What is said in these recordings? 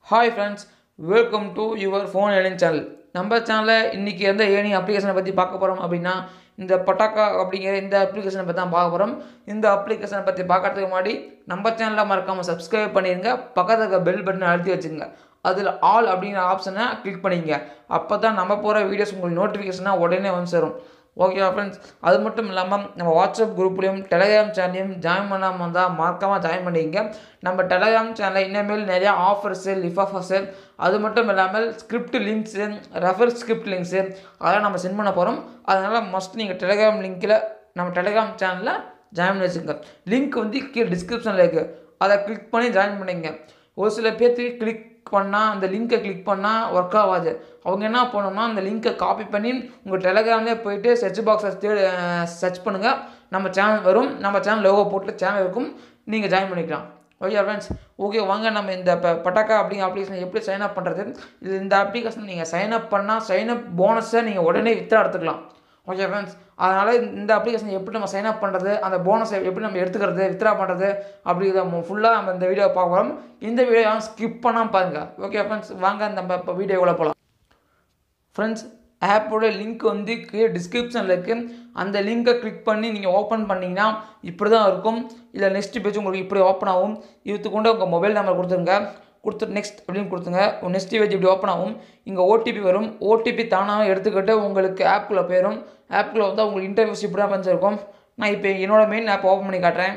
hi friends welcome to your phone earning channel நம்ம சேனலில் இன்றைக்கி எந்த ஏர்னிங் அப்ளிகேஷனை பற்றி பார்க்க போகிறோம் அப்படின்னா இந்த பட்டாக்கா அப்படிங்கிற இந்த அப்ளிகேஷனை பற்றி தான் பார்க்க போகிறோம் இந்த அப்ளிகேஷனை பற்றி பார்க்கறதுக்கு முன்னாடி நம்ம சேனலை மறக்காமல் சப்ஸ்கிரைப் பண்ணிடுங்க பக்கத்தில் இருக்க பெல் பட்டனை அழுத்தி வச்சுங்க அதில் ஆல் அப்படிங்கிற ஆப்ஷனை கிளிக் பண்ணிங்க அப்போ தான் நம்ம போகிற வீடியோஸ் உங்களுக்கு நோட்டிஃபிகேஷனாக உடனே வந்து சேரும் ஓகேவா ஃப்ரெண்ட்ஸ் அது மட்டும் இல்லாமல் நம்ம வாட்ஸ்அப் குரூப்லேயும் டெலகிராம் சேனலையும் ஜாயின் பண்ணாமல் வந்தால் மறக்காமல் ஜாயின் பண்ணிக்கங்க நம்ம டெலகிராம் சேனலில் இனிமேல் நிறையா ஆஃபர்ஸு லிஃப் ஆஃபர்ஸு அது மட்டும் இல்லாமல் script links refer script links அதெல்லாம் நம்ம சென்ட் பண்ண போகிறோம் அதனால் மஸ்ட் நீங்கள் டெலகிராம் லிங்க்கில் நம்ம டெலகிராம் சேனலில் ஜாயின் பண்ணி வச்சுக்கோங்க லிங்க் வந்து கீழே டிஸ்கிரிப்ஷனில் இருக்குது அதை கிளிக் பண்ணி ஜாயின் பண்ணிங்க ஒரு சில பேர்த்துக்கு கிளிக் பண்ணால் அந்த லிங்க்கை கிளிக் பண்ணால் ஒர்க் ஆகாது அவங்க என்ன பண்ணணும்னா அந்த லிங்க்கை காப்பி பண்ணி உங்கள் டெலகிராம்லேயே போயிட்டு சர்ச் பாக்ஸை தேடி சர்ச் பண்ணுங்கள் நம்ம சேனல் வரும் நம்ம சேனல் லோகோ போட்டு சேனல் இருக்கும் நீங்கள் ஜாயின் பண்ணிக்கலாம் ஓகே ஃப்ரெண்ட்ஸ் ஓகே வாங்க நம்ம இந்த ப பட்டாக்கா அப்படிங்கிற அப்ளிகேஷன் எப்படி சைன் அப் பண்ணுறது இது இந்த அப்ளிகேஷன் நீங்கள் சைன் அப் பண்ணால் சைன் அப் போனஸை நீங்கள் உடனே வித்ரா எடுத்துக்கலாம் ஓகே ஃப்ரெண்ட்ஸ் அதனால் இந்த அப்ளிகேஷன் எப்படி நம்ம சைன் அப் பண்ணுறது அந்த போனஸை எப்படி நம்ம எடுத்துக்கிறது வித்ரா பண்ணுறது அப்படிங்கிறத ஃபுல்லாக நம்ம இந்த வீடியோ பார்க்க போகிறோம் இந்த வீடியோ யாரும் ஸ்கிப் பண்ணாமல் பாருங்கள் ஓகே ஃப்ரெண்ட்ஸ் வாங்க நம்ம இப்போ வீடியோக்குள்ளே போகலாம் ஃப்ரெண்ட்ஸ் ஆப்போட லிங்க் வந்து கீழே டிஸ்கிரிப்ஷனில் இருக்குது அந்த லிங்கை கிளிக் பண்ணி நீங்கள் ஓப்பன் பண்ணிங்கன்னா இப்படி தான் இருக்கும் இல்லை நெக்ஸ்ட் பேஜ் உங்களுக்கு இப்படி ஓப்பன் ஆகும் இதுக்கு கொண்டு உங்கள் மொபைல் நம்பர் கொடுத்துருங்க கொடுத்துட்டு நெக்ஸ்ட் அப்படின்னு கொடுத்துங்க நெக்ஸ்ட் பேஜ் இப்படி ஓப்பன் ஆகும் இங்கே ஓடிபி வரும் ஓடிபி தானாக எடுத்துக்கிட்டு உங்களுக்கு ஆப்புக்குள்ளே போயிடும் ஆப்புக்குள்ளே வந்து உங்களுக்கு இன்டர்வியூஸ் இப்படி தான் ஃப்ரெண்ட்ஸ் இருக்கும் நான் இப்போ என்னோட மெயின் ஆப் ஓப்பன் பண்ணி காட்டுறேன்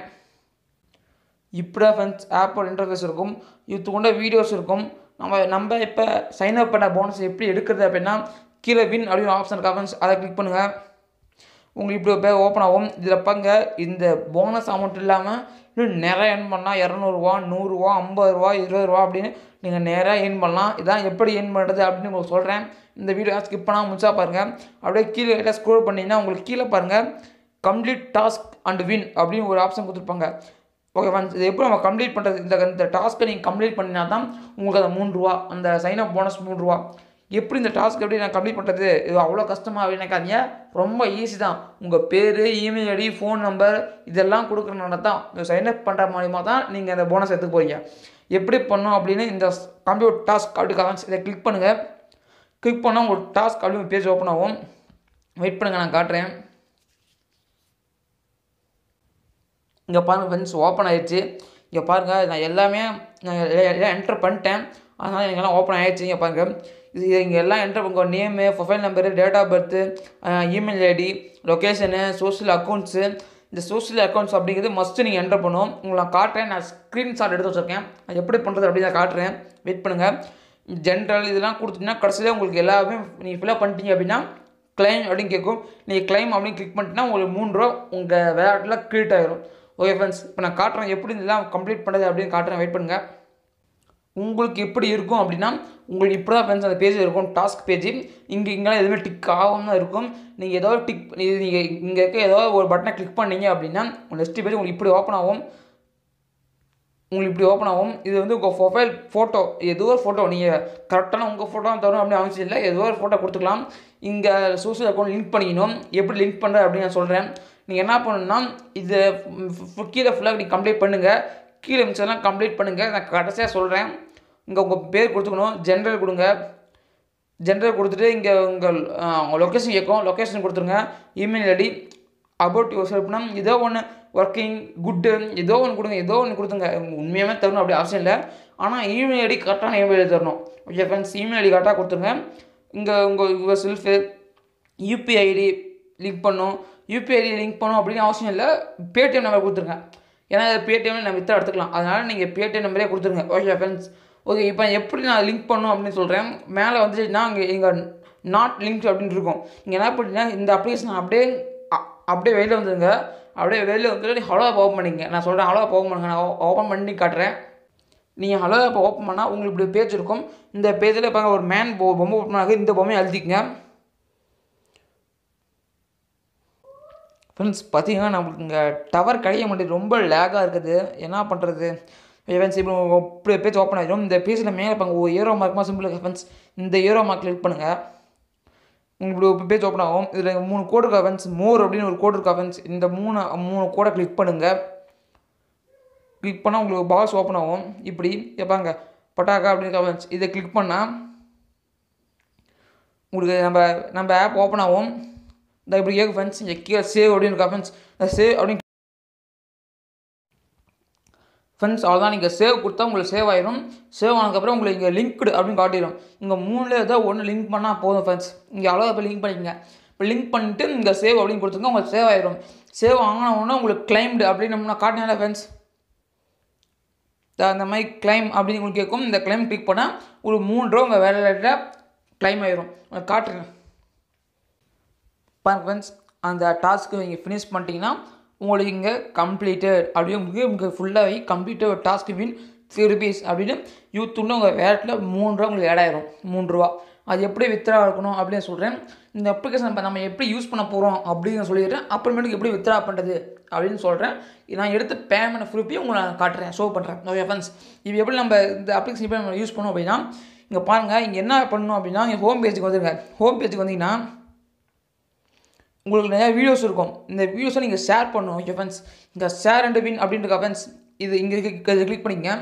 இப்படி தான் ஃப்ரெண்ட்ஸ் ஆப்போட இன்டர்ஃபேஸ் இருக்கும் இது கொண்ட வீடியோஸ் இருக்கும் நம்ம நம்ம இப்போ சைன் அப் பண்ண போனஸ் எப்படி எடுக்கிறது அப்படின்னா கீழே வின் அப்படின்னு ஆப்ஷன் இருக்கா ஃப்ரெண்ட்ஸ் அதை கிளிக் பண்ணுங்கள் உங்களுக்கு இப்படி பேர் ஓப்பன் ஆகும் இதில் பாங்க இந்த போனஸ் அமௌண்ட் இல்லாமல் இன்னும் நிறைய ஏர்ன் பண்ணலாம் இரநூறுவா நூறுரூவா ஐம்பது ரூபா இருபது ரூபா அப்படின்னு நீங்கள் நேராக ஏர்ன் பண்ணலாம் இதான் எப்படி ஏர்ன் பண்ணுறது அப்படின்னு உங்களுக்கு சொல்கிறேன் இந்த வீடியோ ஸ்கிப் பண்ணாமல் முடிச்சா பாருங்கள் அப்படியே கீழே கிட்ட ஸ்க்ரோல் பண்ணிங்கன்னா உங்களுக்கு கீழே பாருங்கள் கம்ப்ளீட் டாஸ்க் அண்ட் வின் அப்படின்னு ஒரு ஆப்ஷன் கொடுத்துருப்பாங்க ஓகே ஃப்ரெண்ட்ஸ் இது எப்படி நம்ம கம்ப்ளீட் பண்ணுறது இந்த இந்த டாஸ்க்கை நீங்கள் கம்ப்ளீட் பண்ணினா தான் உங்களுக்கு அந்த மூணு ரூபா அந்த சைன் அப் போனஸ் மூணு ரூபா எப்படி இந்த டாஸ்க் எப்படி நான் கம்ப்ளீட் பண்ணுறது இது அவ்வளோ கஷ்டமாக நினைக்காதீங்க ரொம்ப ஈஸி தான் உங்கள் பேர் இமெயில் ஐடி ஃபோன் நம்பர் இதெல்லாம் கொடுக்குறனால தான் இந்த சைன் அப் பண்ணுற மூலிமா தான் நீங்கள் அந்த போனஸ் எடுத்துக்க போகிறீங்க எப்படி பண்ணோம் அப்படின்னு இந்த கம்ப்யூட்டர் டாஸ்க் அப்படி கமெண்ட்ஸ் இதை கிளிக் பண்ணுங்கள் கிளிக் பண்ணால் உங்களுக்கு டாஸ்க் அப்படின்னு பேஜ் ஓப்பன் ஆகும் வெயிட் பண்ணுங்கள் நான் காட்டுறேன் இங்கே பாருங்கள் ஃப்ரெண்ட்ஸ் ஓப்பன் ஆயிடுச்சு இங்கே பாருங்கள் நான் எல்லாமே நான் எல்லாம் என்டர் பண்ணிட்டேன் அதனால் எனக்கு எல்லாம் ஓப்பன் ஆயிடுச்சு இங்கே பாருங்கள் இது இங்கே எல்லாம் என்டர் உங்கள் name profile number date of birth email ID location social accounts இந்த சோஷியல் அக்கௌண்ட்ஸ் அப்படிங்கிறது மஸ்ட்டு நீங்கள் என்டர் பண்ணும் உங்களை நான் காட்டுறேன் நான் ஸ்க்ரீன்ஷாட் எடுத்து வச்சுருக்கேன் அது எப்படி பண்ணுறது அப்படின்னு நான் காட்டுறேன் வெயிட் பண்ணுங்கள் ஜென்ரல் இதெல்லாம் கொடுத்தீங்கன்னா கடைசியில் உங்களுக்கு எல்லாமே நீங்கள் ஃபில்அப் பண்ணிட்டீங்க அப்படின்னா கிளைம் அப்படின்னு கேட்கும் நீங்கள் கிளைம் அப்படின்னு கிளிக் பண்ணிட்டீங்கன்னா உங்களுக்கு மூணு ரூபா உங்கள் விளையாட்டில் கிரியேட் ஆகிரும் ஓகே ஃப்ரெண்ட்ஸ் இப்போ நான் காட்டுறேன் எப்படி இதெல்லாம் கம்ப்ளீட் பண்ணுறது அப்படின்னு காட்டுறேன் வெயிட் பண்ணுங்கள் உங்களுக்கு எப்படி இருக்கும் அப்படின்னா உங்களுக்கு இப்படி தான் ஃப்ரெண்ட்ஸ் அந்த பேஜ் இருக்கும் டாஸ்க் பேஜ் இங்கே இங்கெல்லாம் எதுவுமே டிக் ஆகாம தான் இருக்கும் நீங்கள் ஏதோ டிக் இது நீங்கள் இங்கே இருக்க ஏதோ ஒரு பட்டனை கிளிக் பண்ணீங்க அப்படின்னா உங்கள் நெக்ஸ்ட் பேஜ் உங்களுக்கு இப்படி ஓப்பன் ஆகும் உங்களுக்கு இப்படி ஓப்பன் ஆகும் இது வந்து உங்கள் ப்ரொஃபைல் ஃபோட்டோ ஏதோ ஒரு ஃபோட்டோ நீங்கள் கரெக்டான உங்கள் ஃபோட்டோ தரும் அப்படின்னு அவசியம் இல்லை ஏதோ ஒரு ஃபோட்டோ கொடுத்துக்கலாம் இங்கே சோஷியல் அக்கௌண்ட் லிங்க் பண்ணிக்கணும் எப்படி லிங்க் பண்ணுறது அப்படின்னு நான் சொல்கிறேன் நீங்கள் என்ன பண்ணணும்னா இது கீழே ஃபுல்லாக நீங்கள் கம்ப்ளீட் பண்ணுங்கள் கீழே மிச்சம்லாம் கம்ப்ளீட் பண்ணுங்கள் நான் கடைசியாக சொல்கிறேன் இங்கே உங்கள் பேர் கொடுத்துக்கணும் ஜென்ரல் கொடுங்க ஜென்ரல் கொடுத்துட்டு இங்கே உங்கள் லொக்கேஷன் கேட்கும் லொக்கேஷன் கொடுத்துருங்க இமெயில் ஐடி அபவுட் யுவர் செல்ஃப்னா ஏதோ ஒன்று ஒர்க்கிங் குட்டு ஏதோ ஒன்று கொடுங்க ஏதோ ஒன்று கொடுத்துங்க உண்மையாகவே தரணும் அப்படி அவசியம் இல்லை ஆனால் இமெயில் ஐடி கரெக்டான இமெயில் ஐடி தரணும் ஓகே ஃப்ரெண்ட்ஸ் இமெயில் ஐடி கரெக்டாக கொடுத்துருங்க இங்கே உங்கள் உங்கள் செல்ஃபு யூபிஐ ஐடி லிங்க் பண்ணும் யூபிஐ ஐடி லிங்க் பண்ணும் அப்படின்னு அவசியம் இல்லை பேடிஎம் நம்பர் கொடுத்துருங்க ஏன்னா பேடிஎம்ல நம்ம வித்தா எடுத்துக்கலாம் அதனால் நீங்கள் பேடிஎம் நம்பரே கொடுத்துருங்க ஓகே ஃப்ரெண்ட்ஸ் ஓகே இப்போ எப்படி நான் லிங்க் பண்ணும் அப்படின்னு சொல்கிறேன் மேலே வந்துச்சுன்னா இங்கே எங்கள் நாட் லிங்க் அப்படின்னு இருக்கும் நீங்கள் என்ன பண்ணிங்கன்னா இந்த அப்ளிகேஷன் அப்படியே அப்படியே வெளியில் வந்துடுங்க அப்படியே வெளியில் வந்துட்டு நீ ஹலோ ஆப் ஓப்பன் பண்ணிங்க நான் சொல்கிறேன் ஹலோ ஆப் ஓப்பன் பண்ணுங்க நான் ஓப்பன் பண்ணி காட்டுறேன் நீங்கள் ஹலோ ஆப் ஓப்பன் பண்ணால் உங்களுக்கு இப்படி பேஜ் இருக்கும் இந்த பேஜில் இப்போ ஒரு மேன் பொ பொம்மை ஓப்பன் ஆகுது இந்த பொம்மையை அழுத்திக்கங்க ஃப்ரெண்ட்ஸ் பார்த்தீங்கன்னா நம்மளுக்கு இங்கே டவர் கிடைக்க மாட்டேது ரொம்ப லேகாக இருக்குது என்ன பண்ணுறது ஃப்ரெண்ட்ஸ் இப்போ இப்படி பேஜ் ஓப்பன் ஆகிடும் இந்த பேஜில் மேலே பாருங்க ஒரு ஏரோ மார்க்மா சிம்பிள் ஃப்ரெண்ட்ஸ் இந்த ஏரோ மார்க் கிளிக் பண்ணுங்கள் உங்களுக்கு இப்படி பேஜ் ஓப்பன் ஆகும் இதில் மூணு கோடு இருக்கா ஃப்ரெண்ட்ஸ் மோர் அப்படின்னு ஒரு கோடு இருக்கா ஃப்ரெண்ட்ஸ் இந்த மூணு மூணு கோடை கிளிக் பண்ணுங்கள் கிளிக் பண்ணால் உங்களுக்கு பாக்ஸ் ஓப்பன் ஆகும் இப்படி கேட்பாங்க பட்டாக்கா அப்படின்னு ஃப்ரெண்ட்ஸ் இதை கிளிக் பண்ணால் உங்களுக்கு நம்ம நம்ம ஆப் ஓப்பன் ஆகும் இந்த இப்படி கேட்கும் ஃப்ரெண்ட்ஸ் இங்கே கீழே சேவ் அப்படின்னு இருக்கா ஃப்ரெண்ட்ஸ் இந்த சேவ் அப்படின்னு ஃப்ரெண்ட்ஸ் அவ்வளோதான் நீங்கள் சேவ் கொடுத்தா உங்களுக்கு சேவ் ஆயிரும் சேவ் ஆனதுக்கப்புறம் உங்களுக்கு இங்கே லிங்க்டு அப்படின்னு காட்டிடும் இங்கே மூணுல ஏதோ ஒன்று லிங்க் பண்ணால் போதும் ஃப்ரெண்ட்ஸ் இங்கே அவ்வளோ இப்போ லிங்க் பண்ணிக்கங்க இப்போ லிங்க் பண்ணிட்டு இங்கே சேவ் அப்படின்னு கொடுத்துருங்க உங்களுக்கு சேவ் ஆயிரும் சேவ் ஆகின உடனே உங்களுக்கு கிளைம்டு அப்படின்னு நம்ம காட்டினால ஃப்ரெண்ட்ஸ் அந்த மாதிரி கிளைம் அப்படின்னு உங்களுக்கு கேட்கும் இந்த கிளைம் கிளிக் பண்ணால் ஒரு மூணு ரூபா உங்கள் வேலையில் கிளைம் ஆயிரும் உங்களுக்கு காட்டுறேன் பாருங்க ஃப்ரெண்ட்ஸ் அந்த டாஸ்க்கு நீங்கள் ஃபினிஷ் பண்ணிட்டீங்கன்னா உங்களுக்கு இங்கே கம்ப்ளீட்டட் அப்படியே உங்களுக்கு உங்களுக்கு ஃபுல்லாகவே completed task win three rupees அப்படின்னு யூத்துன்னு உங்கள் வேலட்டில் மூணு ரூபா உங்களுக்கு ஆட் ஆயிரும் மூணு ரூபா அது எப்படி வித்ரா இருக்கணும் அப்படின்னு சொல்கிறேன் இந்த அப்ளிகேஷன் இப்போ நம்ம எப்படி யூஸ் பண்ண போகிறோம் அப்படின்னு சொல்லிடுறேன் அப்புறமேட்டுக்கு எப்படி வித்ரா பண்ணுறது அப்படின்னு சொல்கிறேன் நான் எடுத்த பேமெண்ட் ப்ரூஃபையும் உங்களை நான் காட்டுறேன் ஷோ பண்ணுறேன் ஓகே ஃப்ரெண்ட்ஸ் இது எப்படி நம்ம இந்த அப்ளிகேஷன் எப்படி நம்ம யூஸ் பண்ணோம் அப்படின்னா இங்கே பாருங்கள் இங்கே என்ன பண்ணணும் அப்படின்னா இங்கே ஹோம் பேஜுக்கு வந்துருங்க ஹோம் பேஜுக்கு வந்தீங்கன்னா உங்களுக்கு நிறையா வீடியோஸ் இருக்கும் இந்த வீடியோஸை நீங்கள் ஷேர் பண்ணணும் ஓகே ஃப்ரெண்ட்ஸ் இங்கே ஷேர் அண்ட் வின் அப்படின்ற ஃப்ரெண்ட்ஸ் இது இங்கே கிளிக் பண்ணிங்க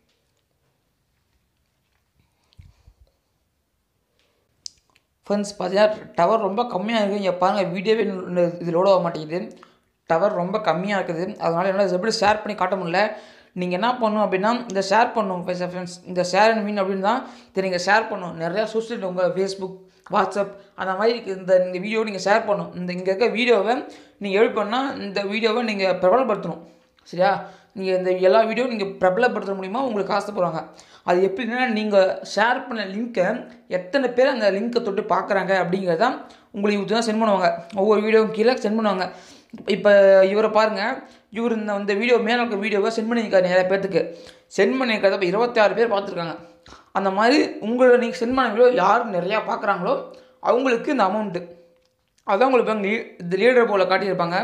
ஃப்ரெண்ட்ஸ் பார்த்தீங்கன்னா டவர் ரொம்ப கம்மியாக இருக்குது இங்கே பாருங்கள் வீடியோவே இது லோட் ஆக மாட்டேங்குது டவர் ரொம்ப கம்மியாக இருக்குது அதனால் என்னால் எப்படி ஷேர் பண்ணி காட்ட முடியல நீங்கள் என்ன பண்ணணும் அப்படின்னா இந்த ஷேர் பண்ணணும் ஃப்ரெண்ட்ஸ் இந்த ஷேர் அண்ட் வின் அப்படின்னு தான் இதை நீங்கள் ஷேர் பண்ணணும் நிறையா சோஷியல் உங்கள் ஃபேஸ்புக் வாட்ஸ்அப் அந்த மாதிரி இந்த இந்த வீடியோவை நீங்கள் ஷேர் பண்ணணும் இந்த இங்கே இருக்க வீடியோவை நீங்கள் எப்படி பண்ணால் இந்த வீடியோவை நீங்கள் பிரபலப்படுத்தணும் சரியா நீங்கள் இந்த எல்லா வீடியோ நீங்கள் பிரபலப்படுத்த முடியுமா உங்களுக்கு காசு போடுவாங்க அது எப்படின்னா நீங்கள் ஷேர் பண்ண லிங்க்கை எத்தனை பேர் அந்த லிங்க்கை தொட்டு பார்க்குறாங்க அப்படிங்கிறத உங்களுக்கு இவங்க தான் சென்ட் பண்ணுவாங்க ஒவ்வொரு வீடியோவும் கீழே சென்ட் பண்ணுவாங்க இப்போ இவரை பாருங்கள் இவர் இந்த இந்த வீடியோ மேலே இருக்க வீடியோவை சென்ட் பண்ணியிருக்காரு நிறைய பேர்த்துக்கு சென்ட் பண்ணியிருக்கிறத இப்போ இருபத்தாறு பேர் பார்த்துருக்காங்க அந்த மாதிரி உங்களை நீங்கள் சென்ட் பண்ண வீடியோ யார் நிறையா பார்க்குறாங்களோ அவங்களுக்கு இந்த அமௌண்ட்டு அதான் உங்களுக்கு அங்கே இந்த லீடர் போல காட்டியிருப்பாங்க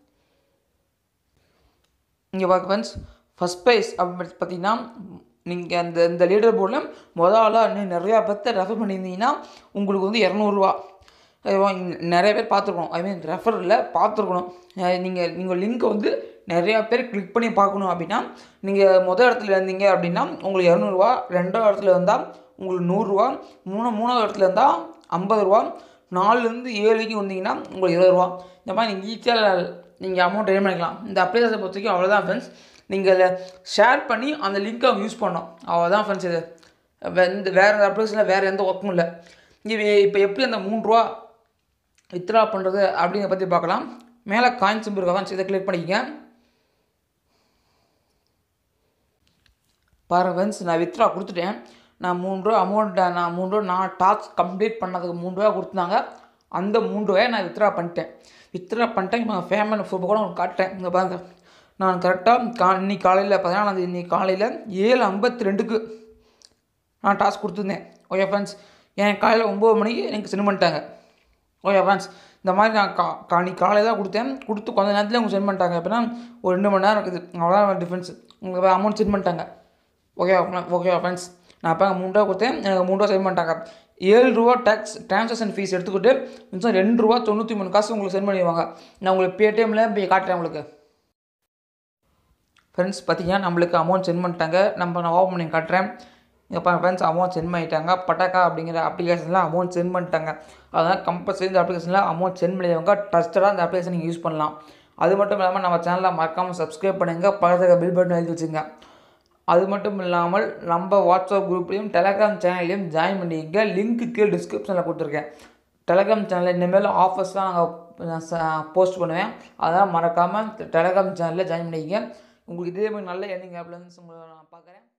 இங்கே பார்க்க ஃப்ரெண்ட்ஸ் ஃபஸ்ட் ப்ரைஸ் அப்படி பார்த்தீங்கன்னா நீங்கள் அந்த இந்த லீடர் போர்டில் மொதல் ஆளாக இன்னும் நிறையா பேர்த்த ரெஃபர் பண்ணியிருந்தீங்கன்னா உங்களுக்கு வந்து இரநூறுவா நிறைய பேர் பார்த்துருக்கணும் ஐ மீன் ரெஃபரில் பார்த்துருக்கணும் நீங்கள் நீங்கள் லிங்க்கை வந்து நிறையா பேர் கிளிக் பண்ணி பார்க்கணும் அப்படின்னா நீங்கள் முதல் இடத்துல இருந்தீங்க அப்படின்னா உங்களுக்கு இரநூறுவா ரெண்டாவது இடத்துல இருந்தால் உங்களுக்கு நூறுரூவா மூணு மூணாவது இடத்துல இருந்தால் ஐம்பது ரூபா நாலுலேருந்து ஏழு வரைக்கும் வந்தீங்கன்னா உங்களுக்கு இருபது ரூபா இந்த மாதிரி நீங்கள் ஈஸியாக நீங்கள் அமௌண்ட் ரெடி பண்ணிக்கலாம் இந்த அப்ளிகேஷனை பொறுத்த வரைக்கும் அவ்வளோதான் ஃப்ரெண்ட்ஸ் நீங்கள் ஷேர் பண்ணி அந்த லிங்க்கை அவங்க யூஸ் பண்ணோம் அவ்வளோதான் ஃப்ரெண்ட்ஸ் இது இந்த வேறு அப்ளிகேஷனில் வேறு எந்த ஒர்க்கும் இல்லை இது இப்போ எப்படி அந்த மூணு ரூபா வித்ரா பண்ணுறது அப்படிங்கிறத பற்றி பார்க்கலாம் மேலே காயின் சிம்பிள் இருக்கா இதை கிளிக் பண்ணிக்கங்க பாருங்க ஃப்ரெண்ட்ஸ் நான் வித்ரா கொடுத்துட்டேன் நான் மூணு ரூபா அமௌண்ட்டை நான் மூணு ரூபா நான் டாஸ்க் கம்ப்ளீட் பண்ணதுக்கு மூணு ரூபா கொடுத்தாங்க அந்த மூணு ரூபாயை நான் வித்ரா பண்ணிட்டேன் வித்ரா பண்ணிட்டேன் இப்போ ஃபேமிலி ஃபுட் கூட உங்களுக்கு காட்டுறேன் இங்கே பாருங்க நான் கரெக்டாக கா இன்னைக்கு காலையில் பதினாலாந்தேதி இன்னைக்கு காலையில் ஏழு ஐம்பத்தி ரெண்டுக்கு நான் டாஸ்க் கொடுத்துருந்தேன் ஓகே ஃப்ரெண்ட்ஸ் என் காலையில் ஒம்பது மணிக்கு எனக்கு சென்ட் பண்ணிட்டாங்க ஓகே ஃப்ரெண்ட்ஸ் இந்த மாதிரி நான் கா காணி காலையில் தான் கொடுத்தேன் கொடுத்து கொஞ்ச நேரத்தில் அவங்க சென்ட் பண்ணிட்டாங்க அப்படின்னா ஒரு ரெண்டு மணி நேரம் இருக்குது அவ்வளோதான் டிஃப்ரென்ஸ் உங்களுக்கு அமௌண்ட் சென்ட் பண்ணிட்டாங்க ஓகே ஓகே ஃப்ரெண்ட்ஸ் நான் அப்போ மூணு ரூபா கொடுத்தேன் எனக்கு மூணு ரூபா சென்ட் பண்ணிட்டாங்க ஏழு ரூபா டேக்ஸ் ட்ரான்சாக்ஷன் ஃபீஸ் எடுத்துக்கிட்டு மிச்சம் ரெண்டு ரூபா தொண்ணூற்றி மூணு காசு உங்களுக்கு சென்ட் பண்ணிடுவாங்க நான் உங்களுக்கு பேடிஎம்மில் போய் காட்டுறேன் உங்களுக்கு ஃப்ரெண்ட்ஸ் பார்த்தீங்கன்னா நம்மளுக்கு அமௌண்ட் சென்ட் பண்ணிட்டாங்க நம்ம நான் ஓப்பன் பண்ணி காட்டுறேன் இப்போ ஃப்ரெண்ட்ஸ் அமௌண்ட் சென்ட் பண்ணிட்டாங்க பட்டாக்கா அப்படிங்கிற அப்ளிகேஷனில் அமௌண்ட் சென்ட் பண்ணிட்டாங்க அதனால் கம்பல்சரி இந்த அப்ளிகேஷனில் அமௌண்ட் சென்ட் பண்ணியவங்க ட்ரஸ்டடாக அந்த அப்ளிகேஷன் நீங்கள் யூஸ் பண்ணலாம் அது மட்டும் இல்லாமல் நம்ம சேனலை மறக்காமல் சப்ஸ்கிரைப் பண்ணுங்கள் பக்கத்தில் பில் பட்டன் எழுதி வச்சுங்க அது மட்டும் இல்லாமல் நம்ம வாட்ஸ்அப் குரூப்லேயும் டெலகிராம் சேனல்லையும் ஜாயின் பண்ணிக்க லிங்க்கு கீழே டிஸ்கிரிப்ஷனில் கொடுத்துருக்கேன் டெலகிராம் சேனலில் இனிமேல் ஆஃபர்ஸ்லாம் நாங்கள் போஸ்ட் பண்ணுவேன் அதெல்லாம் மறக்காமல் டெலகிராம் சேனலில் ஜாயின் பண்ணிக்க உங்களுக்கு இதே மாதிரி நல்ல எண்ணிங் ஆப்லேருந்து உங்களை நான் பார்க்குறேன்